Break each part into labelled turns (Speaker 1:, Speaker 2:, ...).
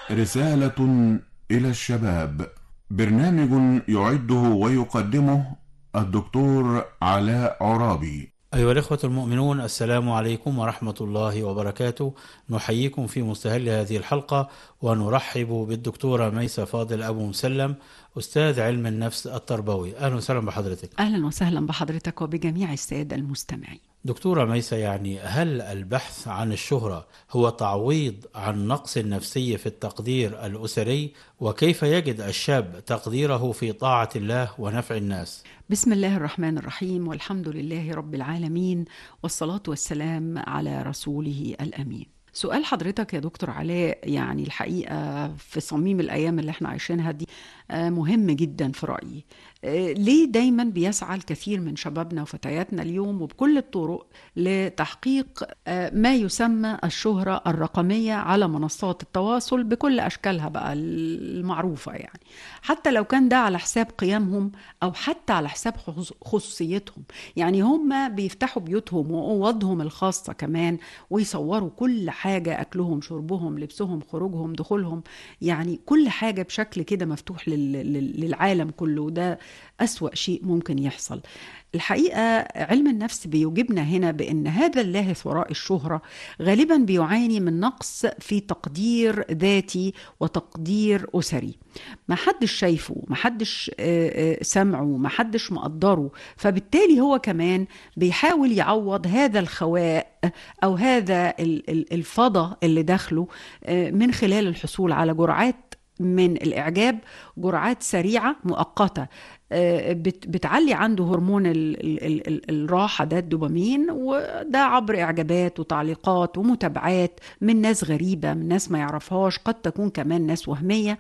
Speaker 1: رسالة إلى الشباب برنامج يعده ويقدمه الدكتور علاء عرابي
Speaker 2: أيها الإخوة المؤمنون السلام عليكم ورحمة الله وبركاته نحييكم في مستهل هذه الحلقة ونرحب بالدكتورة ميسة فاضل أبو مسلم أستاذ علم النفس التربوي أهلا وسهلا بحضرتك
Speaker 3: أهلا وسهلا بحضرتك وبجميع السادة المستمعين
Speaker 2: دكتورة ميسة يعني هل البحث عن الشهرة هو تعويض عن نقص النفسي في التقدير الأسري وكيف يجد الشاب تقديره في طاعة الله ونفع الناس
Speaker 3: بسم الله الرحمن الرحيم والحمد لله رب العالمين والصلاة والسلام على رسوله الأمين سؤال حضرتك يا دكتور علاء يعني الحقيقة في صميم الأيام اللي احنا عايشينها دي مهم جدا في رأيي ليه دايما بيسعى الكثير من شبابنا وفتياتنا اليوم وبكل الطرق لتحقيق ما يسمى الشهرة الرقمية على منصات التواصل بكل أشكالها بقى المعروفة يعني حتى لو كان ده على حساب قيمهم أو حتى على حساب خصوصيتهم يعني هم بيفتحوا بيوتهم وأوضهم الخاصة كمان ويصوروا كل حاجة أكلهم شربهم لبسهم خروجهم دخولهم يعني كل حاجة بشكل كده مفتوح للعالم كله وده أسوأ شيء ممكن يحصل الحقيقة علم النفس بيجيبنا هنا بأن هذا اللاهث وراء الشهرة غالبا بيعاني من نقص في تقدير ذاتي وتقدير أسري ما حدش شايفه ما حدش سمعه ما حدش مقدره فبالتالي هو كمان بيحاول يعوض هذا الخواء أو هذا الفضة اللي داخله من خلال الحصول على جرعات من الإعجاب جرعات سريعة مؤقتة بتعلي عنده هرمون ال ال ال الراحة ده الدوبامين وده عبر إعجابات وتعليقات ومتابعات من ناس غريبة من ناس ما يعرفهاش قد تكون كمان ناس وهمية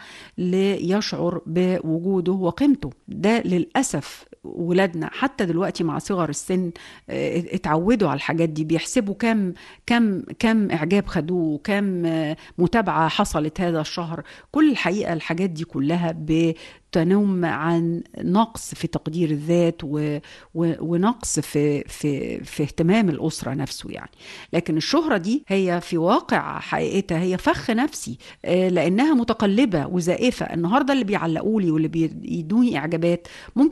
Speaker 3: ليشعر بوجوده وقيمته ده للأسف ولادنا حتى دلوقتي مع صغر السن اتعودوا على الحاجات دي بيحسبوا كم كم كم اعجاب خدوه كم متابعه حصلت هذا الشهر كل الحقيقه الحاجات دي كلها تنم عن نقص في تقدير الذات و... و... ونقص في في في اهتمام الاسره نفسه يعني لكن الشهره دي هي في واقع حقيقتها هي فخ نفسي لانها متقلبه وزائفه النهارده اللي بيعلقوا لي واللي بيدوني اعجابات ممكن